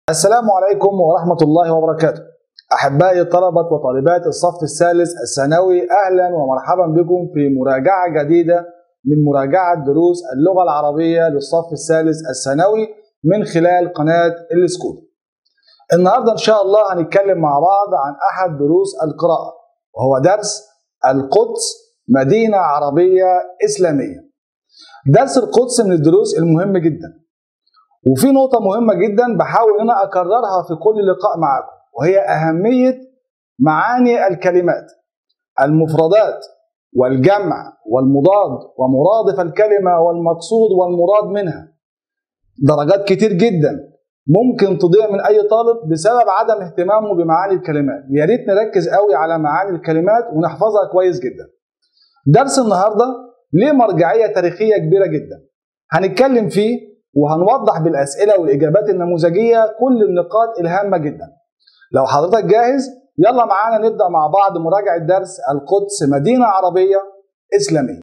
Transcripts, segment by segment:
السلام عليكم ورحمة الله وبركاته أحبائي طلبة وطالبات الصف الثالث الثانوي أهلا ومرحبا بكم في مراجعة جديدة من مراجعة دروس اللغة العربية للصف الثالث الثانوي من خلال قناة السكول النهاردة إن شاء الله هنتكلم مع بعض عن أحد دروس القراءة وهو درس القدس مدينة عربية إسلامية درس القدس من الدروس المهمة جدا وفي نقطة مهمة جدا بحاول ان انا اكررها في كل لقاء معاكم وهي اهمية معاني الكلمات المفردات والجمع والمضاد ومرادف الكلمة والمقصود والمراد منها درجات كتير جدا ممكن تضيع من اي طالب بسبب عدم اهتمامه بمعاني الكلمات يا ريت نركز قوي على معاني الكلمات ونحفظها كويس جدا درس النهارده ليه مرجعيه تاريخيه كبيره جدا هنتكلم فيه وهنوضح بالاسئله والاجابات النموذجيه كل النقاط الهامه جدا لو حضرتك جاهز يلا معانا نبدا مع بعض مراجعه درس القدس مدينه عربيه اسلاميه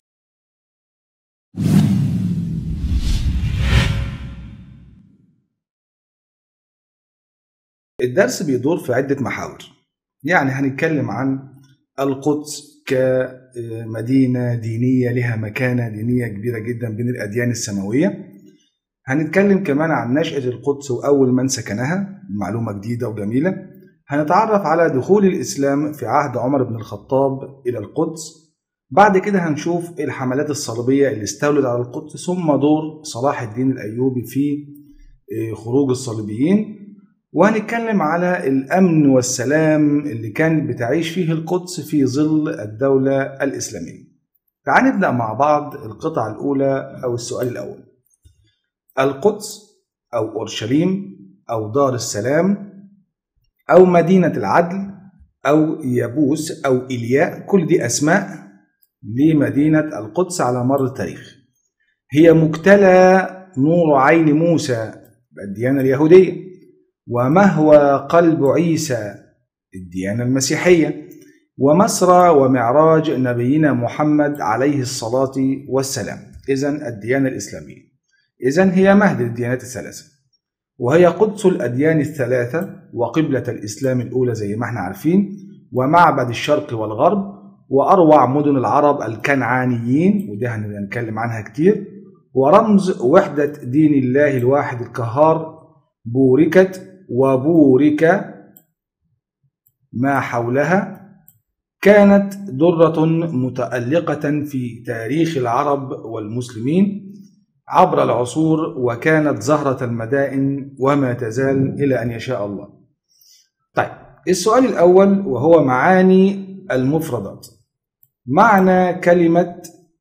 الدرس بيدور في عدة محاور يعني هنتكلم عن القدس كمدينة دينية لها مكانة دينية كبيرة جدا بين الأديان السماوية هنتكلم كمان عن نشأة القدس وأول من سكنها معلومة جديدة وجميلة هنتعرف على دخول الإسلام في عهد عمر بن الخطاب إلى القدس بعد كده هنشوف الحملات الصليبية اللي استولت على القدس ثم دور صلاح الدين الأيوبي في خروج الصليبيين وهنتكلم على الأمن والسلام اللي كانت بتعيش فيه القدس في ظل الدولة الإسلامية تعال نبدأ مع بعض القطعة الأولى أو السؤال الأول القدس أو أورشليم أو دار السلام أو مدينة العدل أو يابوس أو إلياء كل دي أسماء لمدينة القدس على مر التاريخ هي مجتلى نور عين موسى الديانة اليهودية ومهوى قلب عيسى الديانة المسيحية ومسرى ومعراج نبينا محمد عليه الصلاة والسلام إذا الديانة الإسلامية إذا هي مهد الديانات الثلاثة وهي قدس الأديان الثلاثة وقبلة الإسلام الأولى زي ما احنا عارفين ومعبد الشرق والغرب وأروع مدن العرب الكنعانيين وده هنتكلم عنها كتير ورمز وحدة دين الله الواحد القهار بوركت وبورك ما حولها كانت درة متألقة في تاريخ العرب والمسلمين عبر العصور وكانت زهرة المدائن وما تزال إلى أن يشاء الله. طيب السؤال الأول وهو معاني المفردات. معنى كلمة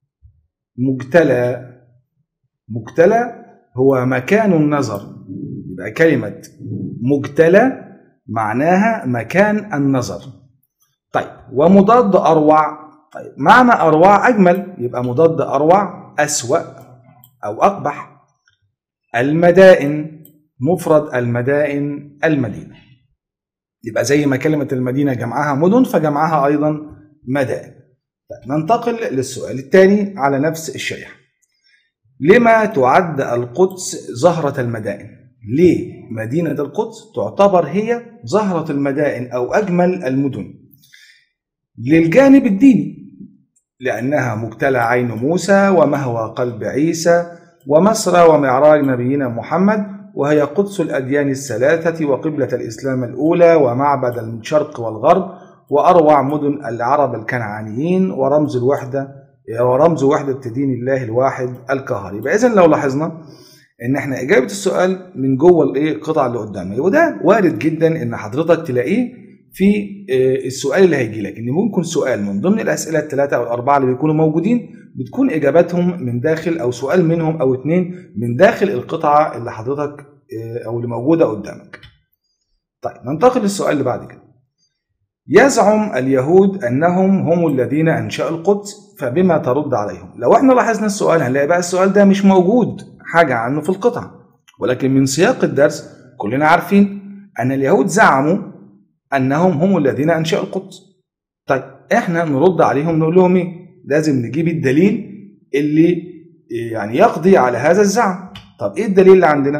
مجتلى مجتلى هو مكان النظر يبقى كلمة مجتلى معناها مكان النظر. طيب ومضاد أروع طيب معنى أروع أجمل يبقى مضاد أروع أسوأ أو أقبح المدائن مفرد المدائن المدينة يبقى زي ما كلمة المدينة جمعها مدن فجمعها أيضا مدائن طيب ننتقل للسؤال الثاني على نفس الشريحة لما تعد القدس زهرة المدائن ليه مدينة القدس تعتبر هي زهرة المدائن أو أجمل المدن للجانب الديني لأنها مبتلى عين موسى ومهوى قلب عيسى ومسرى ومعراج نبينا محمد وهي قدس الأديان الثلاثة وقبلة الإسلام الأولى ومعبد الشرق والغرب وأروع مدن العرب الكنعانيين ورمز الوحدة ورمز وحدة دين الله الواحد القهار يبقى إذن لو لاحظنا إن إحنا إجابة السؤال من جوه الإيه القطعة اللي قدامنا وده وارد جدا إن حضرتك تلاقيه في السؤال اللي هيجي لك ان ممكن سؤال من ضمن الاسئله الثلاثه او الاربعه اللي بيكونوا موجودين بتكون اجاباتهم من داخل او سؤال منهم او اتنين من داخل القطعه اللي حضرتك او اللي موجوده قدامك. طيب ننتقل للسؤال اللي بعد كده. يزعم اليهود انهم هم الذين انشأوا القدس فبما ترد عليهم؟ لو احنا لاحظنا السؤال هنلاقي بقى السؤال ده مش موجود حاجه عنه في القطعه ولكن من سياق الدرس كلنا عارفين ان اليهود زعموا انهم هم الذين انشأوا القدس. طيب احنا نرد عليهم نقول لهم ايه؟ لازم نجيب الدليل اللي يعني يقضي على هذا الزعم. طب ايه الدليل اللي عندنا؟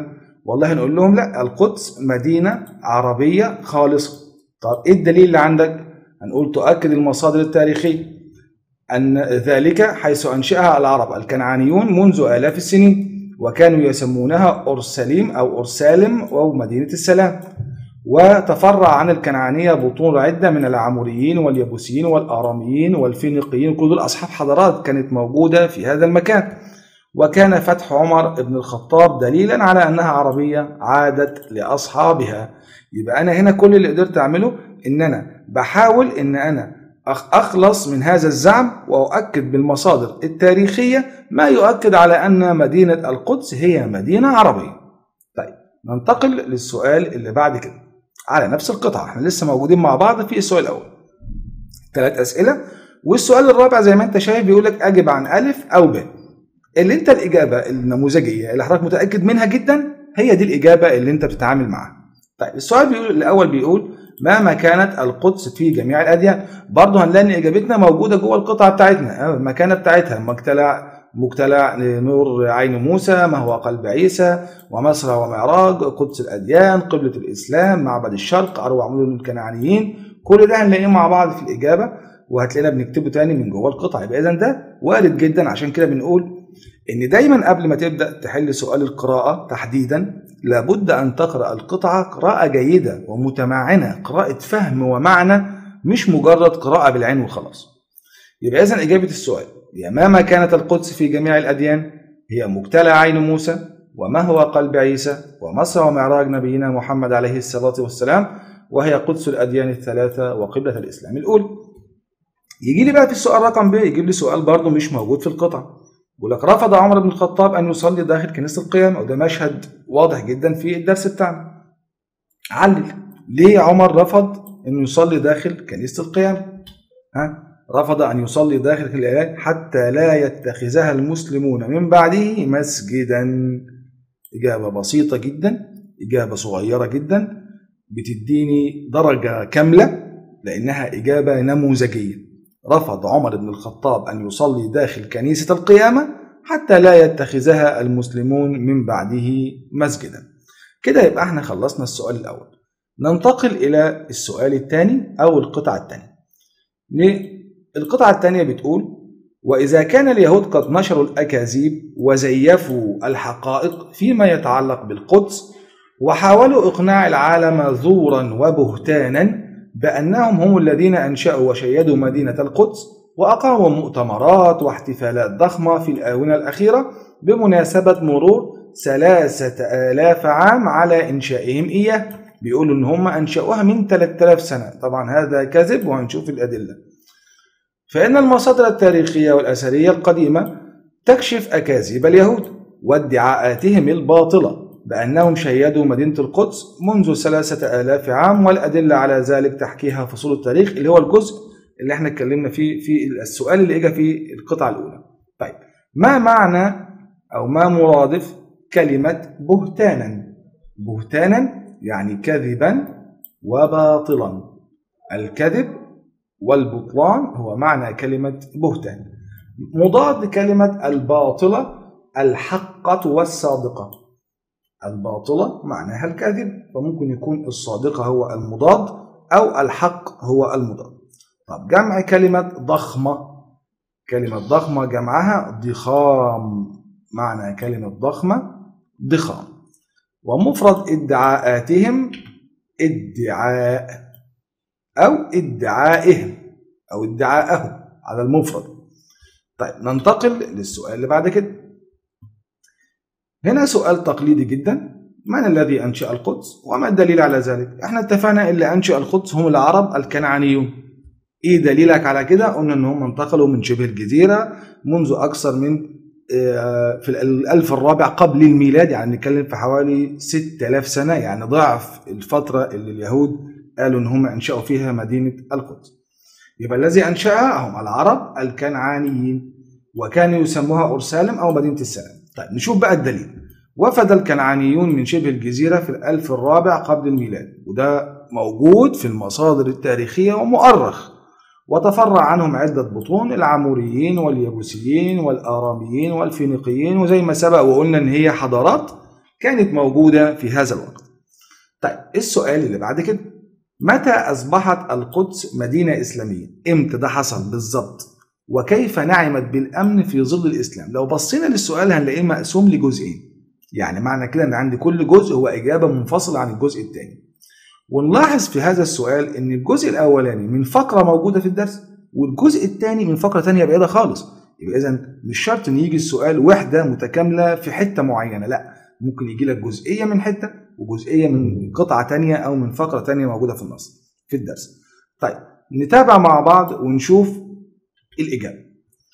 والله نقول لهم لا القدس مدينة عربية خالصة طب ايه الدليل اللي عندك هنقول تؤكد المصادر التاريخية أن ذلك حيث أنشأها العرب الكنعانيون منذ آلاف السنين وكانوا يسمونها أورسليم أو أورسالم أو مدينة السلام وتفرع عن الكنعانية بطون عدة من العموريين واليبوسيين والآراميين والفينيقيين كل دول أصحاب حضارات كانت موجودة في هذا المكان وكان فتح عمر بن الخطاب دليلا على أنها عربية عادت لأصحابها يبقى أنا هنا كل اللي قدرت أعمله إن أنا بحاول إن أنا أخلص من هذا الزعم وأؤكد بالمصادر التاريخية ما يؤكد على أن مدينة القدس هي مدينة عربية طيب ننتقل للسؤال اللي بعد كده على نفس القطعة احنا لسه موجودين مع بعض في السؤال الأول ثلاث أسئلة والسؤال الرابع زي ما انت شايف بيقول لك أجب عن ألف أو ب اللي انت الإجابة النموذجية اللي حضرتك متأكد منها جدا هي دي الإجابة اللي انت بتتعامل معاها طيب السؤال بيقول الأول بيقول مهما كانت القدس في جميع الأديان برضه هنلاقي ان إجابتنا موجودة جوه القطعة بتاعتنا المكانة بتاعتها مجتلع مجتلع نور عين موسى ما هو قلب عيسى ومصر ومعراج قدس الأديان قبلة الإسلام معبد الشرق أروع مدن الكنعانيين كل ده هنلاقيه مع بعض في الإجابة وهتلاقينا بنكتبه تاني من جوه القطعة يبقى إذا ده وارد جدا عشان كده بنقول إن دايما قبل ما تبدأ تحل سؤال القراءة تحديدا لابد أن تقرأ القطعة قراءة جيدة ومتمعنة قراءة فهم ومعنى مش مجرد قراءة بالعين وخلاص يبقى إذا إجابة السؤال هي ما كانت القدس في جميع الأديان هي مبتلى عين موسى وما هو قلب عيسى ومصر ومعراج نبينا محمد عليه الصلاة والسلام وهي قدس الأديان الثلاثة وقبلة الإسلام الأولى يجي لي بقى في السؤال رقم ب يجيب لي سؤال برضه مش موجود في القطعة يقول لك رفض عمر بن الخطاب أن يصلي داخل كنيسة القيامة وده مشهد واضح جدا في الدرس بتاعنا علل ليه عمر رفض أن يصلي داخل كنيسة القيامة ها رفض أن يصلي داخل الآيات حتى لا يتخذها المسلمون من بعده مسجدا إجابة بسيطة جدا إجابة صغيرة جدا بتديني درجة كاملة لأنها إجابة نموذجية رفض عمر بن الخطاب أن يصلي داخل كنيسة القيامة حتى لا يتخذها المسلمون من بعده مسجدا كده يبقى احنا خلصنا السؤال الأول ننتقل إلى السؤال الثاني أو القطعة الثانية القطعة الثانية بتقول وإذا كان اليهود قد نشروا الأكاذيب وزيفوا الحقائق فيما يتعلق بالقدس وحاولوا إقناع العالم زورا وبهتانا بأنهم هم الذين أنشأوا وشيدوا مدينة القدس وأقاموا مؤتمرات واحتفالات ضخمة في الآونة الأخيرة بمناسبة مرور ثلاثة آلاف عام على إنشائهم إياه بيقولوا إن هم أنشأوها من 3000 سنة طبعا هذا كذب وهنشوف الأدلة فإن المصادر التاريخية والأثرية القديمة تكشف أكاذيب اليهود وادعاءاتهم الباطلة بأنهم شيدوا مدينة القدس منذ ثلاثة آلاف عام والأدلة على ذلك تحكيها فصول التاريخ اللي هو الجزء اللي احنا اتكلمنا فيه في السؤال اللي اجى في القطعة الأولى طيب ما معنى أو ما مرادف كلمة بهتانا بهتانا يعني كذبا وباطلا الكذب والبطلان هو معنى كلمة بهتان مضاد كلمة الباطلة الحقة والصادقة الباطلة معناها الكذب فممكن يكون الصادقة هو المضاد أو الحق هو المضاد طب جمع كلمة ضخمة كلمة ضخمة جمعها ضخام معنى كلمة ضخمة ضخام ومفرد ادعاءاتهم ادعاء أو ادعائهم أو ادعاءهم على المفرد طيب ننتقل للسؤال اللي بعد كده هنا سؤال تقليدي جدا من الذي أنشأ القدس وما الدليل على ذلك احنا اتفقنا اللي أنشأ القدس هم العرب الكنعانيون ايه دليلك على كده قلنا ان هم انتقلوا من شبه الجزيرة منذ أكثر من في الألف الرابع قبل الميلاد يعني نتكلم في حوالي 6000 سنة يعني ضعف الفترة اللي اليهود قالوا ان هم انشأوا فيها مدينة القدس يبقى الذي أنشأها هم العرب الكنعانيين وكانوا يسموها أورسالم أو مدينة السلام طيب نشوف بقى الدليل وفد الكنعانيون من شبه الجزيرة في الألف الرابع قبل الميلاد وده موجود في المصادر التاريخية ومؤرخ وتفرع عنهم عدة بطون العموريين واليبوسيين والآراميين والفينيقيين وزي ما سبق وقلنا إن هي حضارات كانت موجودة في هذا الوقت طيب السؤال اللي بعد كده متى أصبحت القدس مدينة إسلامية؟ إمتى ده حصل بالظبط؟ وكيف نعمت بالأمن في ظل الإسلام؟ لو بصينا للسؤال هنلاقيه مقسوم لجزئين يعني معنى كده أن عند كل جزء هو إجابة منفصلة عن الجزء الثاني ونلاحظ في هذا السؤال أن الجزء الأولاني من فقرة موجودة في الدرس والجزء الثاني من فقرة ثانية بعيدة خالص يبقى إذا مش شرط أن يجي السؤال وحدة متكاملة في حتة معينة لا ممكن يجي لك جزئية من حتة وجزئية من قطعة تانية أو من فقرة تانية موجودة في النص في الدرس طيب نتابع مع بعض ونشوف الإجابة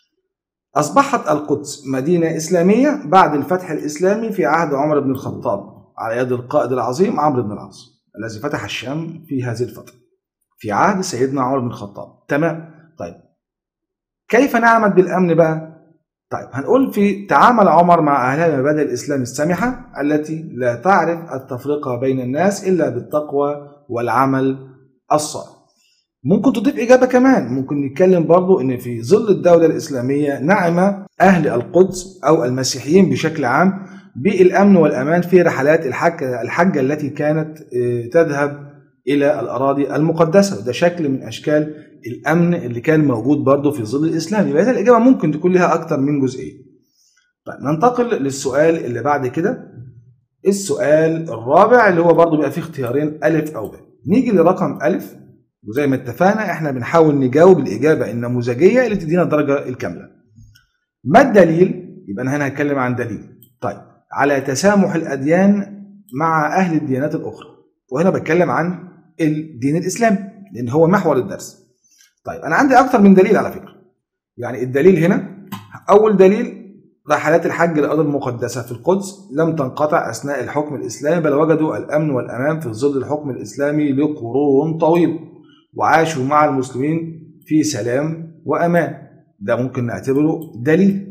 أصبحت القدس مدينة إسلامية بعد الفتح الإسلامي في عهد عمر بن الخطاب على يد القائد العظيم عمرو بن العاص الذي فتح الشام في هذه الفترة في عهد سيدنا عمر بن الخطاب تمام طيب كيف نعمل بالأمن بقى طيب هنقول في تعامل عمر مع أهلها مبادئ الإسلام السامحة التي لا تعرف التفرقة بين الناس إلا بالتقوى والعمل الصالح ممكن تضيف إجابة كمان ممكن نتكلم برضو إن في ظل الدولة الإسلامية نعم أهل القدس أو المسيحيين بشكل عام بالأمن والأمان في رحلات الحج الحجة التي كانت تذهب إلى الأراضي المقدسة وده شكل من أشكال الأمن اللي كان موجود برضه في ظل الإسلام يبقى الإجابة ممكن تكون لها أكتر من جزئية طيب ننتقل للسؤال اللي بعد كده السؤال الرابع اللي هو برضه بيبقى فيه اختيارين ألف أو ب نيجي لرقم ألف وزي ما اتفقنا احنا بنحاول نجاوب الإجابة النموذجية اللي تدينا الدرجة الكاملة ما الدليل؟ يبقى أنا هنا هتكلم عن دليل طيب على تسامح الأديان مع أهل الديانات الأخرى وهنا بتكلم عن الدين الإسلامي لأن هو محور الدرس طيب أنا عندي أكتر من دليل على فكرة يعني الدليل هنا أول دليل رحلات الحج للأرض المقدسة في القدس لم تنقطع أثناء الحكم الإسلامي بل وجدوا الأمن والأمان في ظل الحكم الإسلامي لقرون طويلة وعاشوا مع المسلمين في سلام وأمان ده ممكن نعتبره دليل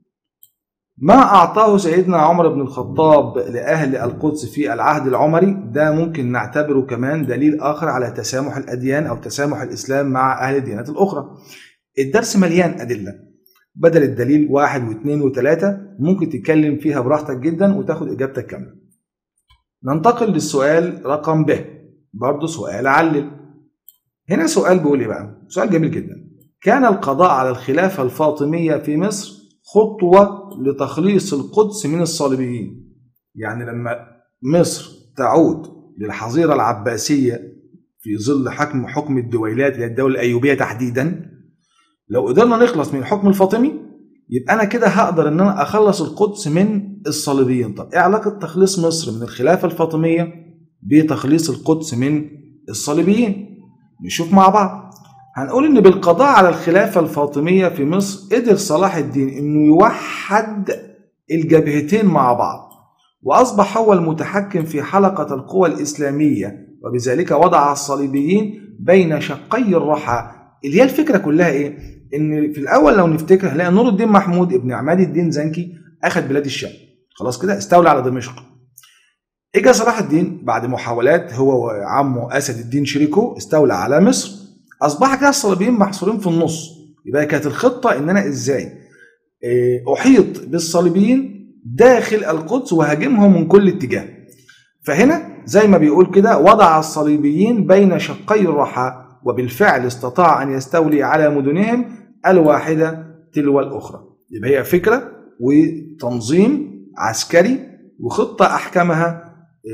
ما أعطاه سيدنا عمر بن الخطاب لأهل القدس في العهد العمري ده ممكن نعتبره كمان دليل آخر على تسامح الأديان أو تسامح الإسلام مع أهل الديانات الأخرى الدرس مليان أدلة بدل الدليل واحد واثنين وثلاثة ممكن تتكلم فيها براحتك جدا وتاخد إجابتك كاملة ننتقل للسؤال رقم ب برضه سؤال علل هنا سؤال بيقول ايه بقى سؤال جميل جدا كان القضاء على الخلافة الفاطمية في مصر خطوة لتخليص القدس من الصليبيين يعني لما مصر تعود للحظيرة العباسية في ظل حكم حكم الدويلات اللي الدولة الأيوبية تحديدا لو قدرنا نخلص من الحكم الفاطمي يبقى أنا كده هقدر إن أنا أخلص القدس من الصليبيين طب إيه علاقة تخليص مصر من الخلافة الفاطمية بتخليص القدس من الصليبيين نشوف مع بعض هنقول ان بالقضاء على الخلافه الفاطميه في مصر قدر صلاح الدين انه يوحد الجبهتين مع بعض واصبح هو المتحكم في حلقه القوى الاسلاميه وبذلك وضع الصليبيين بين شقي الرحى اللي هي الفكره كلها ايه ان في الاول لو نفتكر هنلاقي نور الدين محمود ابن عماد الدين زنكي اخذ بلاد الشام خلاص كده استولى على دمشق اجى صلاح الدين بعد محاولات هو وعمه اسد الدين شريكو استولى على مصر اصبح كده الصليبيين محصورين في النص يبقى كانت الخطه ان انا ازاي احيط بالصليبيين داخل القدس وهاجمهم من كل اتجاه فهنا زي ما بيقول كده وضع الصليبيين بين شقي الرحى وبالفعل استطاع ان يستولي على مدنهم الواحده تلو الاخرى يبقى هي فكره وتنظيم عسكري وخطه احكمها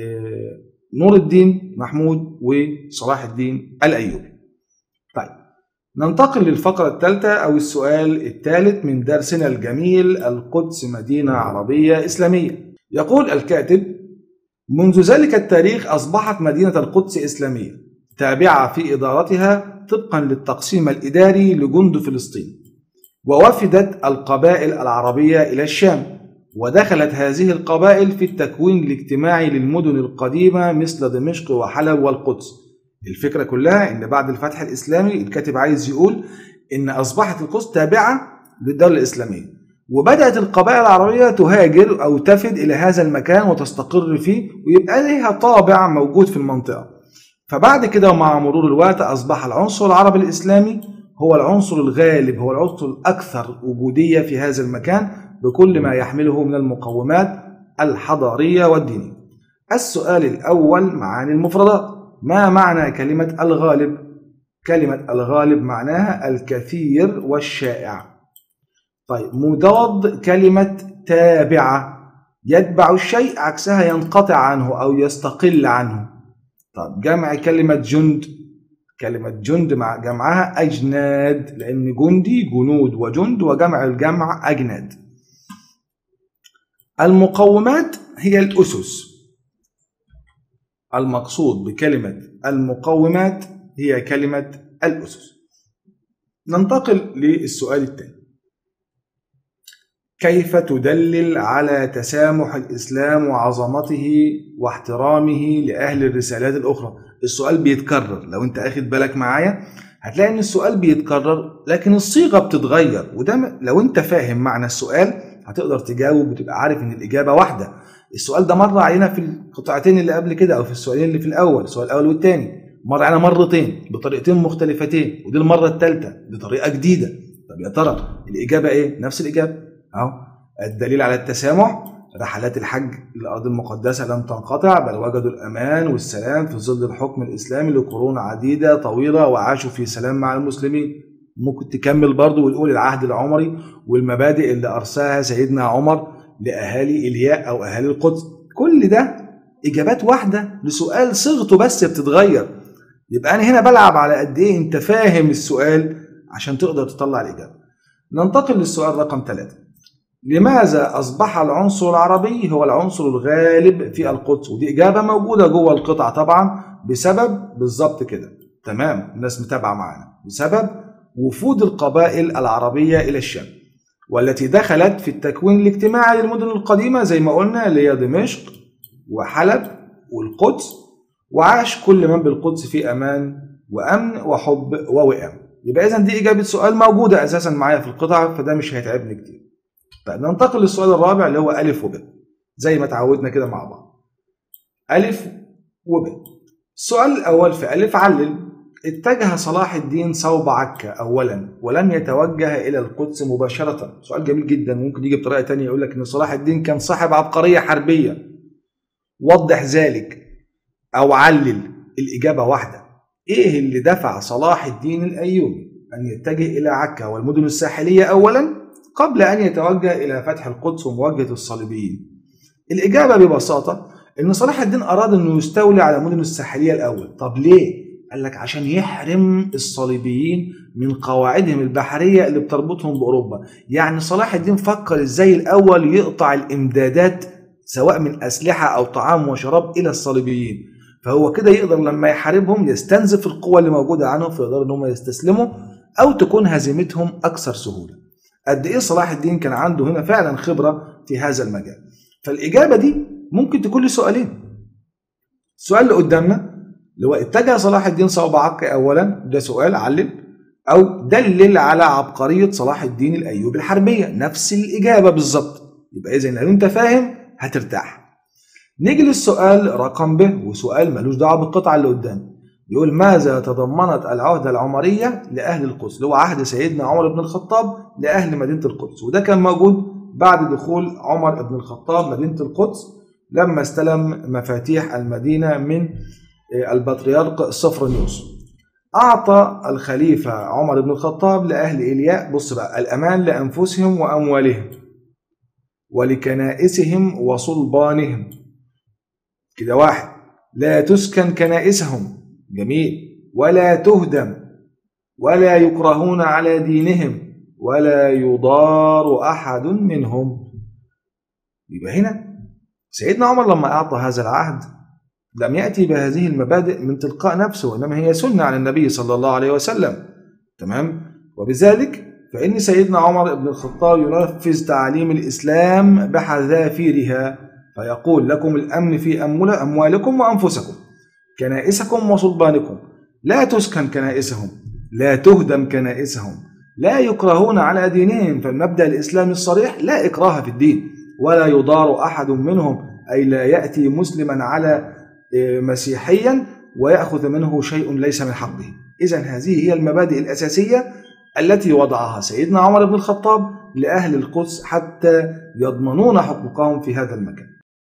نور الدين محمود وصلاح الدين الايوبي طيب ننتقل للفقرة الثالثة أو السؤال الثالث من درسنا الجميل القدس مدينة عربية إسلامية يقول الكاتب منذ ذلك التاريخ أصبحت مدينة القدس إسلامية تابعة في إدارتها طبقا للتقسيم الإداري لجند فلسطين ووفدت القبائل العربية إلى الشام ودخلت هذه القبائل في التكوين الاجتماعي للمدن القديمة مثل دمشق وحلب والقدس الفكرة كلها إن بعد الفتح الإسلامي الكاتب عايز يقول إن أصبحت القدس تابعة للدولة الإسلامية وبدأت القبائل العربية تهاجر أو تفد إلى هذا المكان وتستقر فيه ويبقى لها طابع موجود في المنطقة فبعد كده ومع مرور الوقت أصبح العنصر العربي الإسلامي هو العنصر الغالب هو العنصر الأكثر وجودية في هذا المكان بكل ما يحمله من المقومات الحضارية والدينية السؤال الأول معاني المفردات ما معنى كلمة الغالب؟ كلمة الغالب معناها الكثير والشائع طيب مضاد كلمة تابعة يتبع الشيء عكسها ينقطع عنه أو يستقل عنه طيب جمع كلمة جند كلمة جند مع جمعها أجناد لأن جندي جنود وجند وجمع الجمع أجناد المقومات هي الأسس المقصود بكلمة المقومات هي كلمة الأسس ننتقل للسؤال الثاني كيف تدلل على تسامح الإسلام وعظمته واحترامه لأهل الرسالات الأخرى السؤال بيتكرر لو أنت أخد بالك معايا هتلاقي أن السؤال بيتكرر لكن الصيغة بتتغير وده لو أنت فاهم معنى السؤال هتقدر تجاوب وتبقى عارف أن الإجابة واحدة السؤال ده مر علينا في القطعتين اللي قبل كده أو في السؤالين اللي في الأول السؤال الأول والثاني مر علينا مرتين بطريقتين مختلفتين ودي المرة الثالثة بطريقة جديدة طب يا ترى الإجابة إيه؟ نفس الإجابة أهو الدليل على التسامح رحلات الحج للأرض المقدسة لم تنقطع بل وجدوا الأمان والسلام في ظل الحكم الإسلامي لقرون عديدة طويلة وعاشوا في سلام مع المسلمين ممكن تكمل برضه وتقول العهد العمري والمبادئ اللي أرساها سيدنا عمر لأهالي إلياء أو أهالي القدس كل ده إجابات واحدة لسؤال صيغته بس بتتغير يبقى أنا هنا بلعب على قد إيه أنت فاهم السؤال عشان تقدر تطلع الإجابة ننتقل للسؤال رقم ثلاثة لماذا أصبح العنصر العربي هو العنصر الغالب في القدس ودي إجابة موجودة جوه القطعة طبعا بسبب بالظبط كده تمام الناس متابعة معانا بسبب وفود القبائل العربية إلى الشام والتي دخلت في التكوين الاجتماعي للمدن القديمة زي ما قلنا اللي هي دمشق وحلب والقدس وعاش كل من بالقدس في أمان وأمن وحب ووئام يبقى إذا دي إجابة سؤال موجودة أساسا معايا في القطعة فده مش هيتعبني كتير طيب ننتقل للسؤال الرابع اللي هو ألف وب زي ما تعودنا كده مع بعض ألف وب السؤال الأول في ألف علل اتجه صلاح الدين صوب عكا أولا ولم يتوجه إلى القدس مباشرة سؤال جميل جدا ممكن يجي بطريقة تانية يقول لك إن صلاح الدين كان صاحب عبقرية حربية وضح ذلك أو علل الإجابة واحدة إيه اللي دفع صلاح الدين الأيوبي أن يتجه إلى عكا والمدن الساحلية أولا قبل أن يتوجه إلى فتح القدس ومواجهة الصليبيين الإجابة ببساطة إن صلاح الدين أراد أنه يستولي على المدن الساحلية الأول طب ليه؟ قال لك عشان يحرم الصليبيين من قواعدهم البحرية اللي بتربطهم بأوروبا يعني صلاح الدين فكر إزاي الأول يقطع الإمدادات سواء من أسلحة أو طعام وشراب إلى الصليبيين فهو كده يقدر لما يحاربهم يستنزف القوة اللي موجودة عنهم فيقدروا إن هم يستسلموا أو تكون هزيمتهم أكثر سهولة قد إيه صلاح الدين كان عنده هنا فعلا خبرة في هذا المجال فالإجابة دي ممكن تكون لسؤالين السؤال اللي قدامنا اللي هو اتجه صلاح الدين صوب عكا أولا ده سؤال علل أو دلل على عبقرية صلاح الدين الأيوبي الحربية نفس الإجابة بالظبط يبقى إذا لو أنت فاهم هترتاح نيجي للسؤال رقم ب وسؤال ملوش دعوه بالقطعه اللي قدام يقول ماذا تضمنت العهدة العمرية لأهل القدس اللي هو عهد سيدنا عمر بن الخطاب لأهل مدينة القدس وده كان موجود بعد دخول عمر بن الخطاب مدينة القدس لما استلم مفاتيح المدينة من البطريرك صفرانيوس أعطى الخليفة عمر بن الخطاب لأهل إلياء بص بقى الأمان لأنفسهم وأموالهم ولكنائسهم وصلبانهم كده واحد لا تسكن كنائسهم جميل ولا تهدم ولا يكرهون على دينهم ولا يضار أحد منهم يبقى هنا سيدنا عمر لما أعطى هذا العهد لم يأتي بهذه المبادئ من تلقاء نفسه وإنما هي سنة عن النبي صلى الله عليه وسلم تمام وبذلك فإن سيدنا عمر بن الخطاب ينفذ تعاليم الإسلام بحذافيرها فيقول لكم الأمن في أموالكم وأنفسكم كنائسكم وصلبانكم لا تسكن كنائسهم لا تهدم كنائسهم لا يكرهون على دينهم فالمبدأ الإسلامي الصريح لا إكراه في الدين ولا يضار أحد منهم أي لا يأتي مسلما على مسيحيا ويأخذ منه شيء ليس من حقه إذا هذه هي المبادئ الأساسية التي وضعها سيدنا عمر بن الخطاب لأهل القدس حتى يضمنون حقوقهم في هذا المكان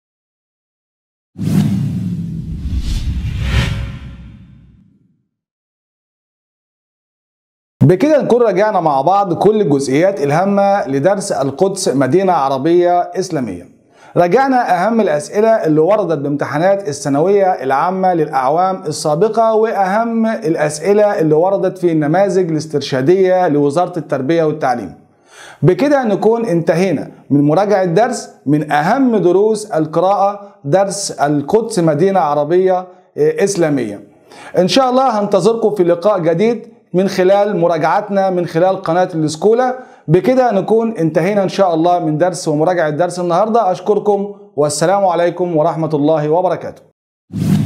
بكده نكون راجعنا مع بعض كل الجزئيات الهامة لدرس القدس مدينة عربية إسلامية راجعنا أهم الأسئلة اللي وردت بامتحانات الثانوية العامة للأعوام السابقة وأهم الأسئلة اللي وردت في النماذج الاسترشادية لوزارة التربية والتعليم بكده نكون انتهينا من مراجعة درس من أهم دروس القراءة درس القدس مدينة عربية إسلامية إن شاء الله هنتظركم في لقاء جديد من خلال مراجعتنا من خلال قناة السكولة بكده نكون انتهينا إن شاء الله من درس ومراجعة درس النهاردة أشكركم والسلام عليكم ورحمة الله وبركاته